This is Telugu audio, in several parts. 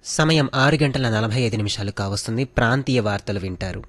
సమయం ఆరు గంటల నలభై ఐదు నిమిషాలు కావస్తుంది ప్రాంతీయ వార్తలు వింటారు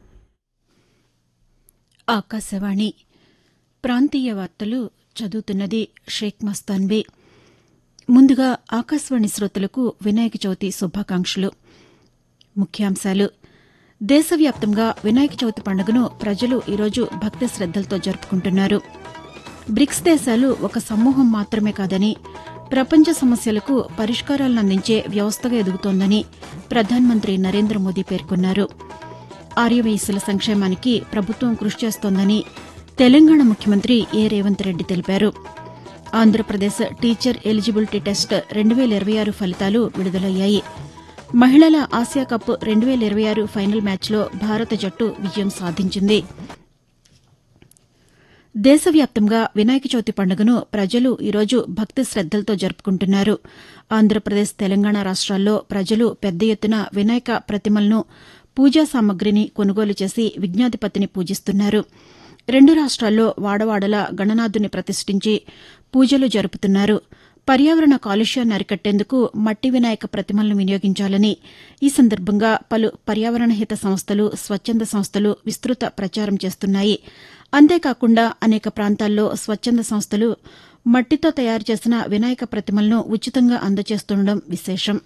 ఆకాశవాణి ప్రాంతీయ వార్తలు చదువుతున్నది షేక్ మస్తాన్బీ ముందుగా ఆకాశవాణి శ్రోతలకు వినాయక చవితి శుభాకాంక్షలు ముఖ్యాంశాలు దేశవ్యాప్తంగా వినాయక చవితి పండుగను ప్రజలు ఈరోజు భక్తి శ్రద్దలతో జరుపుకుంటున్నారు బ్రిక్స్ దేశాలు ఒక సమూహం మాత్రమే కాదని ప్రపంచ సమస్యలకు పరిష్కారాలను అందించే వ్యవస్థగా ఎదుగుతోందని ప్రధానమంత్రి నరేంద్ర మోదీ పేర్కొన్నారు ఆర్యవయస్సుల సంక్షేమానికి ప్రభుత్వం కృషి చేస్తోందని తెలంగాణ ముఖ్యమంత్రి ఏ రేవంత్ రెడ్డి తెలిపారు ఆంధ్రప్రదేశ్ టీచర్ ఎలిజిబిలిటీ టెస్ట్ రెండు వేల ఇరవై ఆరు ఫలితాలు విడుదలయ్యాయి మహిళల ఆసియా కప్ రెండు వేల ఇరవై ఆరు ఫైనల్ మ్యాచ్లో భారత జట్టు విజయం సాధించింది దేశవ్యాప్తంగా వినాయక చవితి పండుగను ప్రజలు ఈరోజు భక్తి శ్రద్దలతో జరుపుకుంటున్నారు ఆంధ్రప్రదేశ్ తెలంగాణ రాష్ట్రాల్లో ప్రజలు పెద్ద ఎత్తున వినాయక ప్రతిమలను పూజా సామగ్రిని కొనుగోలు చేసి విజ్ఞాధిపతిని పూజిస్తున్నారు రెండు రాష్ట్రాల్లో వాడవాడల గణనాథుని ప్రతిష్ఠించి పూజలు జరుపుతున్నారు పర్యావరణ కాలుష్యాన్ని అరికట్టేందుకు మట్టి వినాయక ప్రతిమలను వినియోగించాలని ఈ సందర్భంగా పలు పర్యావరణ హిత సంస్థలు స్వచ్ఛంద సంస్థలు విస్తృత ప్రచారం చేస్తున్నాయి అంతేకాకుండా అనేక ప్రాంతాల్లో స్వచ్ఛంద సంస్థలు మట్టితో తయారు చేసిన వినాయక ప్రతిమలను ఉచితంగా అందజేస్తుండడం విశేషం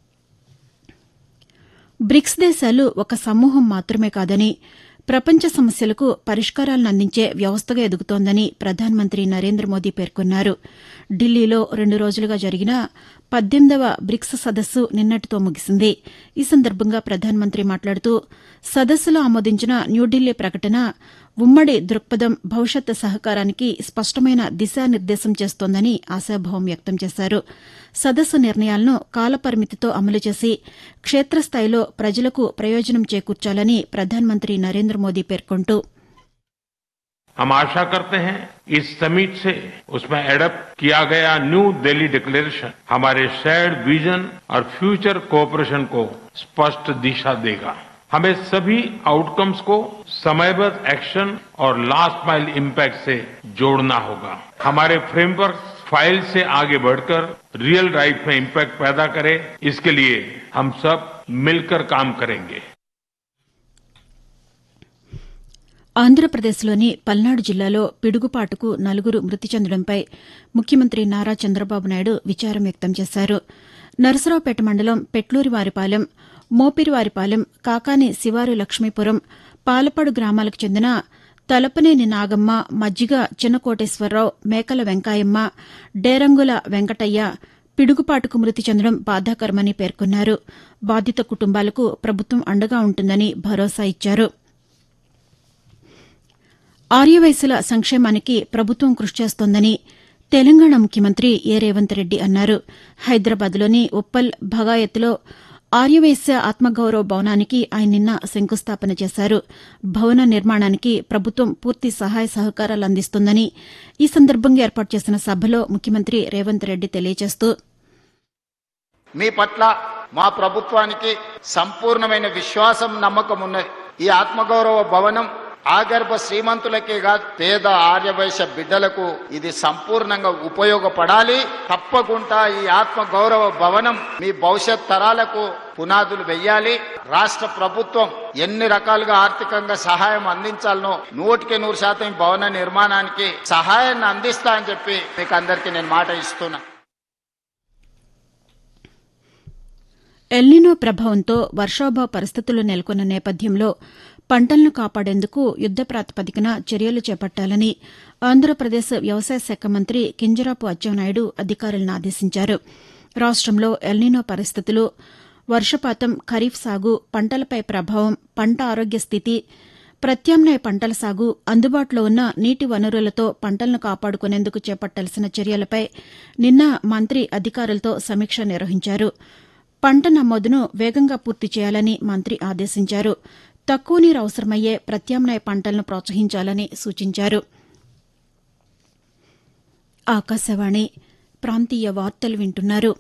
బ్రిక్స్ దేశాలు ఒక సమూహం మాత్రమే కాదని ప్రపంచ సమస్యలకు పరిష్కారాలను అందించే వ్యవస్థగా ఎదుగుతోందని ప్రధానమంత్రి నరేంద్ర మోదీ పేర్కొన్నారు ఢిల్లీలో రెండు రోజులుగా జరిగిన పద్దెనిమిదవ బ్రిక్స్ సదస్సు నిన్నటితో ముగిసింది ఈ సందర్భంగా ప్రధానమంత్రి మాట్లాడుతూ సదస్సులో ఆమోదించిన న్యూఢిల్లీ ప్రకటన ఉమ్మడి దృక్పథం భవిష్యత్ సహకారానికి స్పష్టమైన దిశానిర్దేశం చేస్తోందని ఆశాభావం వ్యక్తం చేశారు సదస్సు నిర్ణయాలను కాలపరిమితితో అమలు చేసి క్షేత్రస్థాయిలో ప్రజలకు ప్రయోజనం చేకూర్చాలని ప్రధానమంత్రి నరేంద్ర మోదీ పేర్కొంటూ हम आशा करते हैं इस समिट से उसमें एडप्ट किया गया न्यू दिल्ली डिक्लेरेशन हमारे शेयर्ड विजन और फ्यूचर कोऑपरेशन को स्पष्ट दिशा देगा हमें सभी आउटकम्स को समयबद्ध एक्शन और लास्ट माइल इम्पैक्ट से जोड़ना होगा हमारे फ्रेमवर्क फाइल से आगे बढ़कर रियल लाइफ में इम्पैक्ट पैदा करे इसके लिए हम सब मिलकर काम करेंगे ఆంధ్రప్రదేశ్లోని పల్నాడు జిల్లాలో పిడుగుపాటుకు నలుగురు మృతి చెందడంపై ముఖ్యమంత్రి నారా చంద్రబాబు నాయుడు విచారం వ్యక్తం చేశారు నరసరావుపేట మండలం పెట్లూరివారిపాలెం మోపిరివారిపాలెం కాకాని శివారు లక్ష్మీపురం పాలపాడు గ్రామాలకు చెందిన తలపనేని నాగమ్మ మజ్జిగ చిన్నకోటేశ్వరరావు మేకల వెంకాయమ్మ డేరంగుల వెంకటయ్య పిడుగుపాటుకు మృతి చెందడం బాధాకరమని పేర్కొన్నారు బాధిత కుటుంబాలకు ప్రభుత్వం అండగా ఉంటుందని భరోసా ఇచ్చారు ఆర్యవయసుల సంక్షేమానికి ప్రభుత్వం కృషి చేస్తోందని తెలంగాణ ముఖ్యమంత్రి ఏ రేవంత్ రెడ్డి అన్నారు హైదరాబాద్లోని ఉప్పల్ భగాయత్లో ఆర్యవైశ్య ఆత్మగౌరవ భవనానికి ఆయన నిన్న శంకుస్థాపన చేశారు భవన నిర్మాణానికి ప్రభుత్వం పూర్తి సహాయ సహకారాలు అందిస్తోందని ఈ సందర్భంగా ఏర్పాటు చేసిన సభలో ముఖ్యమంత్రి రేవంత్ రెడ్డి తెలియజేస్తూ మీ పట్ల మా ప్రభుత్వానికి సంపూర్ణమైన విశ్వాసం నమ్మకం ఉన్నది ఈ ఆత్మగౌరవ భవనం ఆగర్భ శ్రీమంతులకే కాదు పేద ఆర్యవైశ్య బిడ్డలకు ఇది సంపూర్ణంగా ఉపయోగపడాలి తప్పకుండా ఈ ఆత్మ గౌరవ భవనం మీ భవిష్యత్ తరాలకు పునాదులు వెయ్యాలి రాష్ట్ర ప్రభుత్వం ఎన్ని రకాలుగా ఆర్థికంగా సహాయం అందించాలనో నూటికి నూరు శాతం ఈ భవన నిర్మాణానికి సహాయాన్ని అందిస్తా అని చెప్పి మీకు అందరికీ నేను మాట ఇస్తున్నా ఎల్నినో ప్రభావంతో వర్షాభావ పరిస్థితులు నెలకొన్న నేపథ్యంలో పంటలను కాపాడేందుకు యుద్ద ప్రాతిపదికన చర్యలు చేపట్టాలని ఆంధ్రప్రదేశ్ వ్యవసాయ శాఖ మంత్రి కింజరాపు అచ్చెన్నాయుడు అధికారులను ఆదేశించారు రాష్టంలో ఎల్నినో పరిస్థితులు వర్షపాతం ఖరీఫ్ సాగు పంటలపై ప్రభావం పంట ఆరోగ్య స్థితి ప్రత్యామ్నాయ పంటల సాగు అందుబాటులో ఉన్న నీటి వనరులతో పంటలను కాపాడుకునేందుకు చేపట్టాల్సిన చర్యలపై నిన్న మంత్రి అధికారులతో సమీక్ష నిర్వహించారు పంట నమోదును వేగంగా పూర్తి చేయాలని మంత్రి ఆదేశించారు తక్కువ నీరు అవసరమయ్యే ప్రత్యామ్నాయ పంటలను ప్రోత్సహించాలని సూచించారు ఆకాశవాణి ప్రాంతీయ వార్తలు వింటున్నారు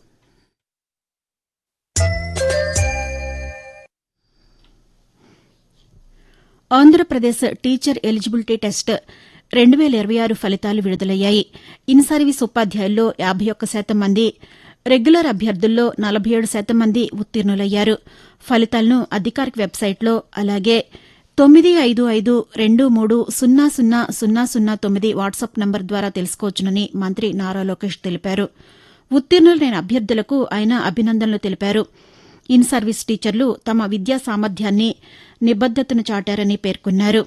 ఆంధ్రప్రదేశ్ టీచర్ ఎలిజిబిలిటీ టెస్ట్ రెండు వేల ఇరవై ఆరు ఫలితాలు విడుదలయ్యాయి ఇన్ సర్వీస్ ఉపాధ్యాయుల్లో యాభై ఒక్క శాతం మంది రెగ్యులర్ అభ్యర్థుల్లో నలభై ఏడు శాతం మంది ఉత్తీర్ణులయ్యారు ఫలితాలను అధికారిక వెబ్సైట్లో అలాగే తొమ్మిది ఐదు ఐదు రెండు మూడు సున్నా సున్నా సున్నా సున్నా తొమ్మిది వాట్సాప్ నంబర్ ద్వారా తెలుసుకోవచ్చునని మంత్రి నారా లోకేష్ తెలిపారు ఉత్తీర్ణులైన అభ్యర్థులకు ఆయన అభినందనలు తెలిపారు ఇన్ సర్వీస్ టీచర్లు తమ విద్యా సామర్థ్యాన్ని నిబద్దతను చాటారని పేర్కొన్నారు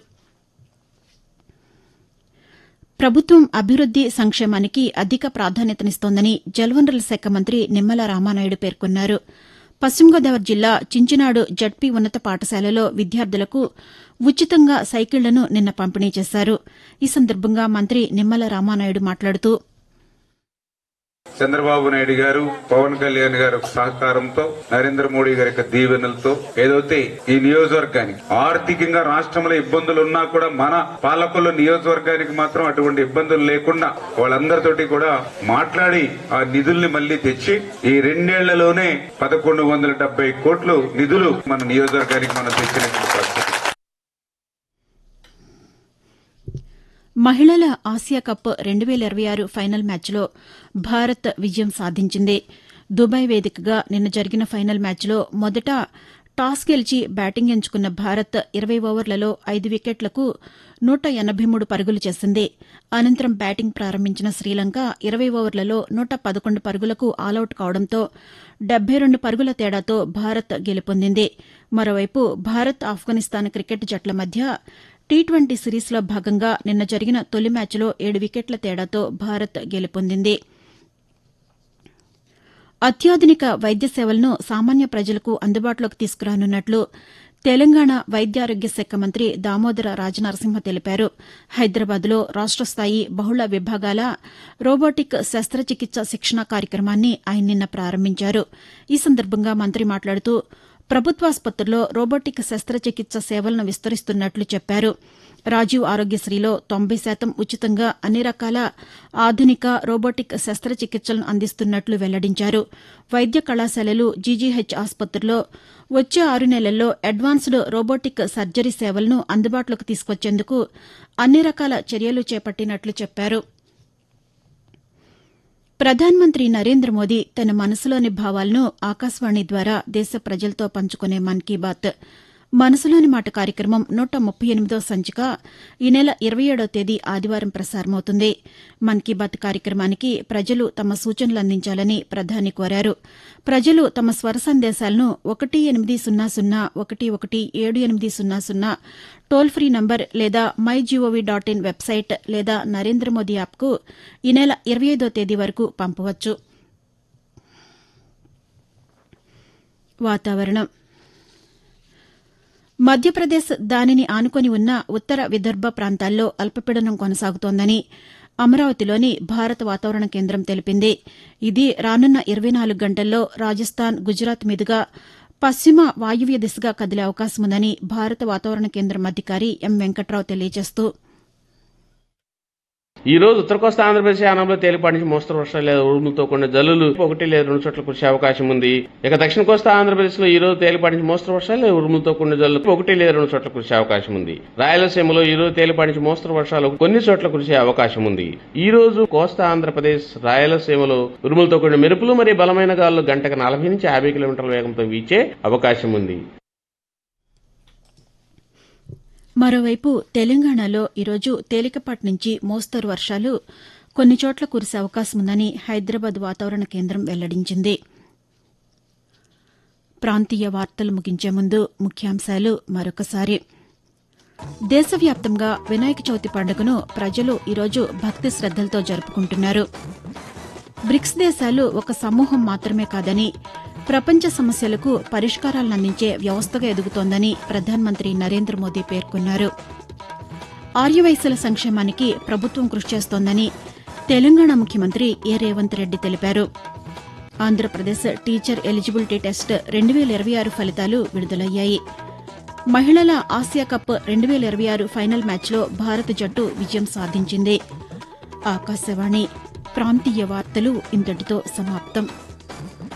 ప్రభుత్వం అభివృద్ది సంక్షేమానికి అధిక ప్రాధాన్యతనిస్తోందని జలవనరుల శాఖ మంత్రి నిమ్మల రామానాయుడు పేర్కొన్నారు పశ్చిమ గోదావరి జిల్లా చించినాడు జడ్పీ ఉన్నత పాఠశాలలో విద్యార్థులకు ఉచితంగా సైకిళ్లను నిన్న పంపిణీ చేశారు ఈ సందర్భంగా మంత్రి నిమ్మల రామానాయుడు మాట్లాడుతూ చంద్రబాబు నాయుడు గారు పవన్ కళ్యాణ్ గారి సహకారంతో నరేంద్ర మోడీ గారి యొక్క దీవెనలతో ఏదైతే ఈ నియోజకవర్గానికి ఆర్థికంగా రాష్ట్రంలో ఇబ్బందులు ఉన్నా కూడా మన పాలకుల నియోజకవర్గానికి మాత్రం అటువంటి ఇబ్బందులు లేకుండా వాళ్ళందరితోటి కూడా మాట్లాడి ఆ నిధుల్ని మళ్లీ తెచ్చి ఈ రెండేళ్లలోనే పదకొండు వందల డెబ్బై కోట్లు నిధులు మన నియోజకవర్గానికి మనం తెచ్చినటువంటి పరిస్థితి మహిళల ఆసియా కప్ రెండు వేల ఇరవై ఆరు ఫైనల్ మ్యాచ్లో భారత్ విజయం సాధించింది దుబాయ్ వేదికగా నిన్న జరిగిన ఫైనల్ మ్యాచ్లో మొదట టాస్ గెలిచి బ్యాటింగ్ ఎంచుకున్న భారత్ ఇరవై ఓవర్లలో ఐదు వికెట్లకు నూట ఎనబై మూడు పరుగులు చేసింది అనంతరం బ్యాటింగ్ ప్రారంభించిన శ్రీలంక ఇరవై ఓవర్లలో నూట పదకొండు పరుగులకు ఆలౌట్ కావడంతో డెబ్బై రెండు పరుగుల తేడాతో భారత్ గెలుపొందింది మరోవైపు భారత్ ఆఫ్ఘనిస్తాన్ క్రికెట్ జట్ల మధ్య టీ ట్వంటీ సిరీస్లో భాగంగా నిన్న జరిగిన తొలి మ్యాచ్లో ఏడు వికెట్ల తేడాతో భారత్ గెలుపొందింది అత్యాధునిక వైద్య సేవలను సామాన్య ప్రజలకు అందుబాటులోకి తీసుకురానున్నట్లు తెలంగాణ వైద్యారోగ్య శాఖ మంత్రి దామోదర రాజనరసింహ తెలిపారు హైదరాబాద్లో రాష్ట స్థాయి బహుళ విభాగాల రోబోటిక్ శస్త్రచికిత్స శిక్షణ కార్యక్రమాన్ని ఆయన నిన్న ప్రారంభించారు ఈ సందర్భంగా మంత్రి మాట్లాడుతూ ప్రభుత్వాసుపత్రుల్లో రోబోటిక్ శస్త్రచికిత్స సేవలను విస్తరిస్తున్నట్లు చెప్పారు రాజీవ్ ఆరోగ్యశ్రీలో తొంభై శాతం ఉచితంగా అన్ని రకాల ఆధునిక రోబోటిక్ శస్త్రచికిత్సలను అందిస్తున్నట్లు వెల్లడించారు వైద్య కళాశాలలు జీజీహెచ్ ఆసుపత్రుల్లో వచ్చే ఆరు నెలల్లో అడ్వాన్స్డ్ రోబోటిక్ సర్జరీ సేవలను అందుబాటులోకి తీసుకొచ్చేందుకు అన్ని రకాల చర్యలు చేపట్టినట్లు చెప్పారు ప్రధానమంత్రి నరేంద్ర మోదీ తన మనసులోని భావాలను ఆకాశవాణి ద్వారా దేశ ప్రజలతో పంచుకునే మన్ కీ బాత్ మనసులోని మాట కార్యక్రమం నూట ముప్పై ఎనిమిదో సంచిక ఈ నెల ఇరవై ఏడో తేదీ ఆదివారం ప్రసారమవుతుంది మన్ కీ బాత్ కార్యక్రమానికి ప్రజలు తమ సూచనలు అందించాలని ప్రధాని కోరారు ప్రజలు తమ స్వర సందేశాలను ఒకటి ఎనిమిది సున్నా సున్నా ఒకటి ఒకటి ఏడు ఎనిమిది సున్నా సున్నా టోల్ ఫ్రీ నంబర్ లేదా my G O V dot in website లేదా నరేంద్ర మోదీ యాప్కు ఈ నెల ఇరవై ఐదో తేదీ వరకు పంపవచ్చు వాతావరణం మధ్యప్రదేశ్ దానిని ఆనుకొని ఉన్న ఉత్తర విదర్భ ప్రాంతాల్లో అల్పపీడనం కొనసాగుతోందని అమరావతిలోని భారత వాతావరణ కేంద్రం తెలిపింది ఇది రానున్న ఇరవై నాలుగు గంటల్లో రాజస్థాన్ గుజరాత్ మీదుగా పశ్చిమ వాయువ్య దిశగా కదిలే అవకాశముందని భారత వాతావరణ కేంద్రం అధికారి ఎం వెంకట్రావు తెలియజేస్తూ ఈ రోజు ఉత్తర కోస్తా ఆంధ్రప్రదేశ్ యానంలో తేలిపాటి నుంచి మోస్తరు వర్షాలు లేదా ఉరుములతో కొన్ని జల్లులు ఒకటి లేదా రెండు చోట్ల కురిసే అవకాశం ఉంది ఇక దక్షిణ కోస్తా ఆంధ్రప్రదేశ్ లో ఈ రోజు తేలిపాటి నుంచి మోస్తరు వర్షాలు లేదా ఉరుములతో కొన్ని జల్లులు ఒకటి లేదా రెండు చోట్ల కురిసే అవకాశం ఉంది రాయలసీమలో ఈ రోజు తేలిపాటి నుంచి మోస్తరు వర్షాలు కొన్ని చోట్ల కురిసే అవకాశం ఉంది ఈ రోజు కోస్తా ఆంధ్రప్రదేశ్ రాయలసీమలో ఉరుములతో కూడిన మెరుపులు మరియు బలమైన గాలులు గంటకు నలభై నుంచి యాభై కిలోమీటర్ల వేగంతో వీచే అవకాశం ఉంది మరోవైపు తెలంగాణలో ఈరోజు తేలికపాటి నుంచి మోస్తరు వర్షాలు కొన్ని చోట్ల కురిసే అవకాశముందని హైదరాబాద్ వాతావరణ కేంద్రం వెల్లడించింది ప్రాంతీయ వార్తలు ముగించే ముందు ముఖ్యాంశాలు మరొకసారి దేశవ్యాప్తంగా వినాయక చవితి పండుగను ప్రజలు ఈరోజు భక్తి శ్రద్దలతో జరుపుకుంటున్నారు బ్రిక్స్ దేశాలు ఒక సమూహం మాత్రమే కాదని ప్రపంచ సమస్యలకు పరిష్కారాలను అందించే వ్యవస్థగా ఎదుగుతోందని ప్రధానమంత్రి నరేంద్ర మోదీ పేర్కొన్నారు ఆర్యవైశ్యుల సంక్షేమానికి ప్రభుత్వం కృషి చేస్తోందని తెలంగాణ ముఖ్యమంత్రి ఏ రేవంత్ రెడ్డి తెలిపారు ఆంధ్రప్రదేశ్ టీచర్ ఎలిజిబిలిటీ టెస్ట్ రెండు వేల ఇరవై ఆరు ఫలితాలు విడుదలయ్యాయి మహిళల ఆసియా కప్ రెండు వేల ఇరవై ఆరు ఫైనల్ మ్యాచ్లో భారత జట్టు విజయం సాధించింది ఆకాశవాణి ప్రాంతీయ వార్తలు ఇంతటితో సమాప్తం